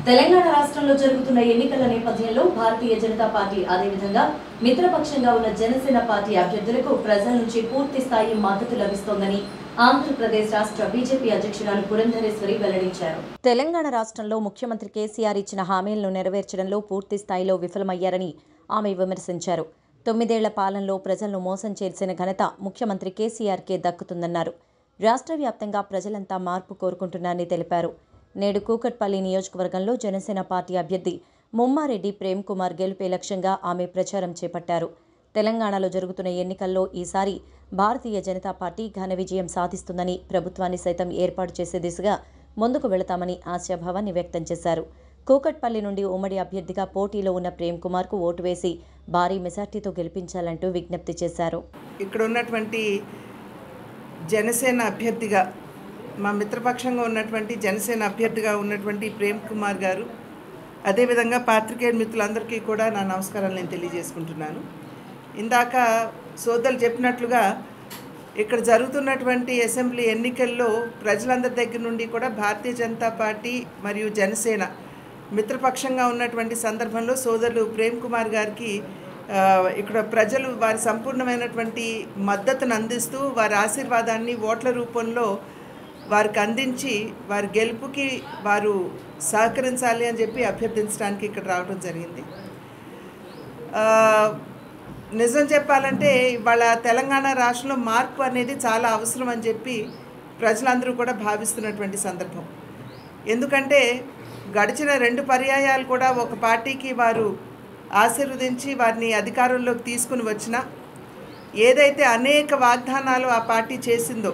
తెలంగాణ రాష్ట్రంలో జరుగుతున్న ఎన్నికల నేపథ్యంలో భారతీయ జనతా పార్టీ అదేవిధంగా మిత్రపక్షంగా ఉన్న జనసేన పార్టీ అభ్యర్థులకు ప్రజల నుంచి పూర్తి స్థాయి మద్దతు లభిస్తోందని ఆంధ్రప్రదేశ్ రాష్ట్ర బీజేపీ అధ్యక్షురాలు పురంధరేశ్వరి వెల్లడించారు తెలంగాణ రాష్ట్రంలో ముఖ్యమంత్రి కేసీఆర్ ఇచ్చిన హామీలను నెరవేర్చడంలో పూర్తి స్థాయిలో విఫలమయ్యారని ఆమె విమర్శించారు తొమ్మిదేళ్ల పాలనలో ప్రజలను మోసం చేసిన ఘనత ముఖ్యమంత్రి కేసీఆర్కే దక్కుతుందన్నారు రాష్ట్ర వ్యాప్తంగా ప్రజలంతా మార్పు కోరుకుంటున్నారని తెలిపారు నేడు కూకట్పల్లి నియోజకవర్గంలో జనసేన పార్టీ అభ్యర్థి ముమ్మారెడ్డి ప్రేమ్ కుమార్ గెలుపే లక్ష్యంగా ఆమె ప్రచారం చేపట్టారు తెలంగాణలో జరుగుతున్న ఎన్నికల్లో ఈసారి భారతీయ జనతా పార్టీ ఘన విజయం సాధిస్తుందని ప్రభుత్వాన్ని సైతం ఏర్పాటు చేసే దిశగా ముందుకు వెళతామని ఆశాభావాన్ని వ్యక్తం చేశారు కూకట్పల్లి నుండి ఉమ్మడి అభ్యర్థిగా పోటీలో ఉన్న ప్రేమ్ కుమార్కు ఓటు వేసి భారీ మెజార్టీతో గెలిపించాలంటూ విజ్ఞప్తి చేశారు ఇక్కడ ఉన్నటువంటి జనసేన అభ్యర్థిగా మా మిత్రపక్షంగా ఉన్నటువంటి జనసేన అభ్యర్థిగా ఉన్నటువంటి ప్రేమ్ కుమార్ గారు అదేవిధంగా పాత్రికేయ మిత్రులందరికీ కూడా నా నమస్కారాలు నేను తెలియజేసుకుంటున్నాను ఇందాక సోదరులు చెప్పినట్లుగా ఇక్కడ జరుగుతున్నటువంటి అసెంబ్లీ ఎన్నికల్లో ప్రజలందరి దగ్గర నుండి కూడా భారతీయ జనతా పార్టీ మరియు జనసేన మిత్రపక్షంగా ఉన్నటువంటి సందర్భంలో సోదరులు ప్రేమ్ కుమార్ గారికి ఆ, ఇక్కడ ప్రజలు వారి సంపూర్ణమైనటువంటి మద్దతును అందిస్తూ వారి ఆశీర్వాదాన్ని ఓట్ల రూపంలో వారికి అందించి వారి గెలుపుకి వారు సహకరించాలి అని చెప్పి అభ్యర్థించడానికి ఇక్కడ రావడం జరిగింది ఆ, నిజం చెప్పాలంటే ఇవాళ తెలంగాణ రాష్ట్రంలో మార్పు అనేది చాలా అవసరం అని చెప్పి ప్రజలందరూ కూడా భావిస్తున్నటువంటి సందర్భం ఎందుకంటే గడిచిన రెండు పర్యాయాలు కూడా ఒక పార్టీకి వారు ఆశీర్వదించి వారిని అధికారంలోకి తీసుకుని వచ్చిన ఏదైతే అనేక వాగ్దానాలు ఆ పార్టీ చేసిందో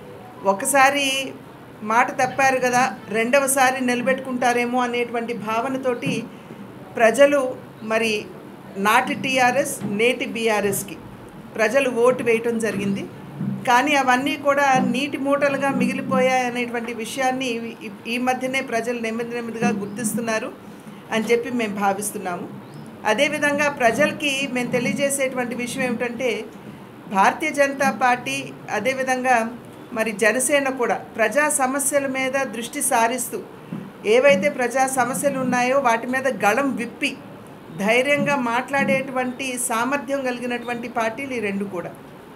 ఒకసారి మాట తప్పారు కదా రెండవసారి నిలబెట్టుకుంటారేమో అనేటువంటి భావనతోటి ప్రజలు మరి నాటి టీఆర్ఎస్ నేటి బీఆర్ఎస్కి ప్రజలు ఓటు వేయటం జరిగింది కానీ అవన్నీ కూడా నీటి మూటలుగా మిగిలిపోయాయి అనేటువంటి విషయాన్ని ఈ- ఈ మధ్యనే ప్రజలు నెమ్మది నెమ్మదిగా గుర్తిస్తున్నారు అని చెప్పి మేము భావిస్తున్నాము అదేవిధంగా ప్రజలకి మేము తెలియజేసేటువంటి విషయం ఏమిటంటే భారతీయ జనతా పార్టీ అదేవిధంగా మరి జనసేన కూడా ప్రజా సమస్యల మీద దృష్టి సారిస్తూ ఏవైతే ప్రజా సమస్యలు ఉన్నాయో వాటి మీద గళం విప్పి ధైర్యంగా మాట్లాడేటువంటి సామర్థ్యం కలిగినటువంటి పార్టీలు ఈ రెండు కూడా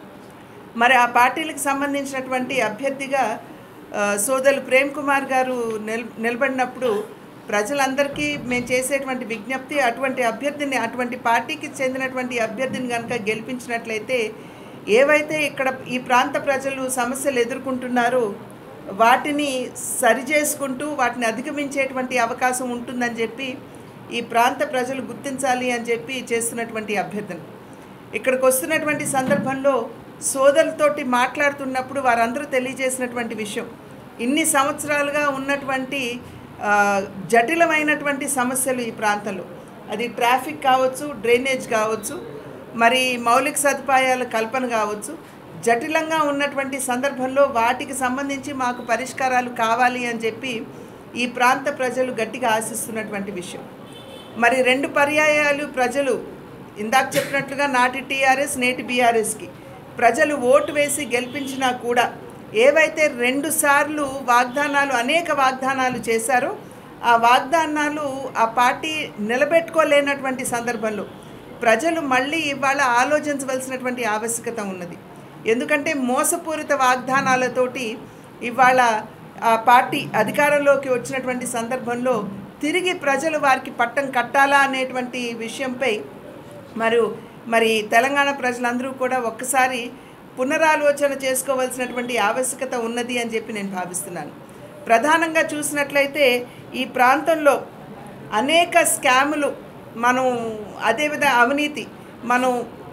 మరి ఆ పార్టీలకు సంబంధించినటువంటి అభ్యర్థిగా ఆ, సోదరులు ప్రేమ్ కుమార్ గారు నిల్ నిలబడినప్పుడు ప్రజలందరికీ మేము చేసేటువంటి విజ్ఞప్తి అటువంటి అభ్యర్థిని అటువంటి పార్టీకి చెందినటువంటి అభ్యర్థిని కనుక గెలిపించినట్లయితే ఏవైతే ఇక్కడ ఈ ప్రాంత ప్రజలు సమస్యలు ఎదుర్కొంటున్నారో వాటిని సరిచేసుకుంటూ వాటిని అధిగమించేటువంటి అవకాశం ఉంటుందని చెప్పి ఈ ప్రాంత ప్రజలు గుర్తించాలి అని చెప్పి చేస్తున్నటువంటి అభ్యర్థన ఇక్కడికి వస్తున్నటువంటి సందర్భంలో సోదరులతోటి మాట్లాడుతున్నప్పుడు వారందరూ తెలియజేసినటువంటి విషయం ఇన్ని సంవత్సరాలుగా ఉన్నటువంటి ఆ, జటిలమైనటువంటి సమస్యలు ఈ ప్రాంతంలో అది ట్రాఫిక్ కావచ్చు డ్రైనేజ్ కావచ్చు మరి మౌలిక సదుపాయాల కల్పన కావచ్చు జటిలంగా ఉన్నటువంటి సందర్భంలో వాటికి సంబంధించి మాకు పరిష్కారాలు కావాలి అని చెప్పి ఈ ప్రాంత ప్రజలు గట్టిగా ఆశిస్తున్నటువంటి విషయం మరి రెండు పర్యాయాలు ప్రజలు ఇందాక చెప్పినట్లుగా నాటి టీఆర్ఎస్ నేటి బీఆర్ఎస్కి ప్రజలు ఓటు వేసి గెలిపించినా కూడా ఏవైతే రెండు సార్లు వాగ్దానాలు అనేక వాగ్దానాలు చేశారో ఆ వాగ్దానాలు ఆ పార్టీ నిలబెట్టుకోలేనటువంటి సందర్భంలో ప్రజలు మళ్ళీ ఇవాళ ఆలోచించవలసినటువంటి ఆవశ్యకత ఉన్నది ఎందుకంటే మోసపూరిత వాగ్దానాలతోటి ఇవాళ ఆ పార్టీ అధికారంలోకి వచ్చినటువంటి సందర్భంలో తిరిగి ప్రజలు వారికి పట్టం కట్టాలా అనేటువంటి విషయంపై మరి మరి తెలంగాణ ప్రజలందరూ కూడా ఒక్కసారి పునరాలోచన చేసుకోవాల్సినటువంటి ఆవశ్యకత ఉన్నది అని చెప్పి నేను భావిస్తున్నాను ప్రధానంగా చూసినట్లయితే ఈ ప్రాంతంలో అనేక స్కాములు మనం అదేవిధంగా అవినీతి మనం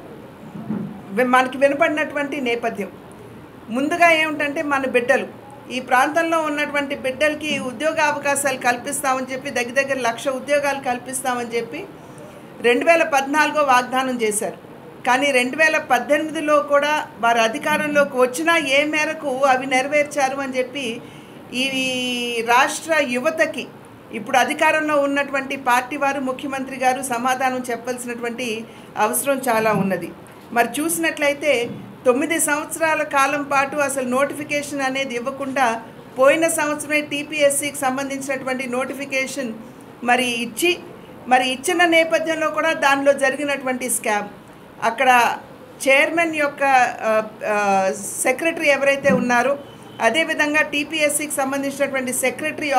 వి- మనకి వినపడినటువంటి నేపథ్యం ముందుగా ఏమిటంటే మన బిడ్డలు ఈ ప్రాంతంలో ఉన్నటువంటి బిడ్డలకి ఉద్యోగ అవకాశాలు కల్పిస్తామని చెప్పి దగ్గర దగ్గర లక్ష ఉద్యోగాలు కల్పిస్తామని చెప్పి రెండు వేల పద్నాలుగో వాగ్దానం చేశారు కానీ రెండు వేల పద్దెనిమిదిలో కూడా వారు అధికారంలోకి వచ్చినా ఏ మేరకు అవి నెరవేర్చారు అని చెప్పి ఈ రాష్ట్ర యువతకి ఇప్పుడు అధికారంలో ఉన్నటువంటి పార్టీ వారు ముఖ్యమంత్రి గారు సమాధానం చెప్పాల్సినటువంటి అవసరం చాలా ఉన్నది మరి చూసినట్లయితే తొమ్మిది సంవత్సరాల కాలం పాటు అసలు నోటిఫికేషన్ అనేది ఇవ్వకుండా పోయిన సంవత్సరమే టీపీఎస్సికి సంబంధించినటువంటి నోటిఫికేషన్ మరి ఇచ్చి మరి ఇచ్చిన నేపథ్యంలో కూడా దానిలో జరిగినటువంటి స్కామ్ అక్కడ చైర్మన్ యొక్క సెక్రటరీ ఎవరైతే ఉన్నారో అదేవిధంగా టీపీఎస్సికి సంబంధించినటువంటి సెక్రటరీ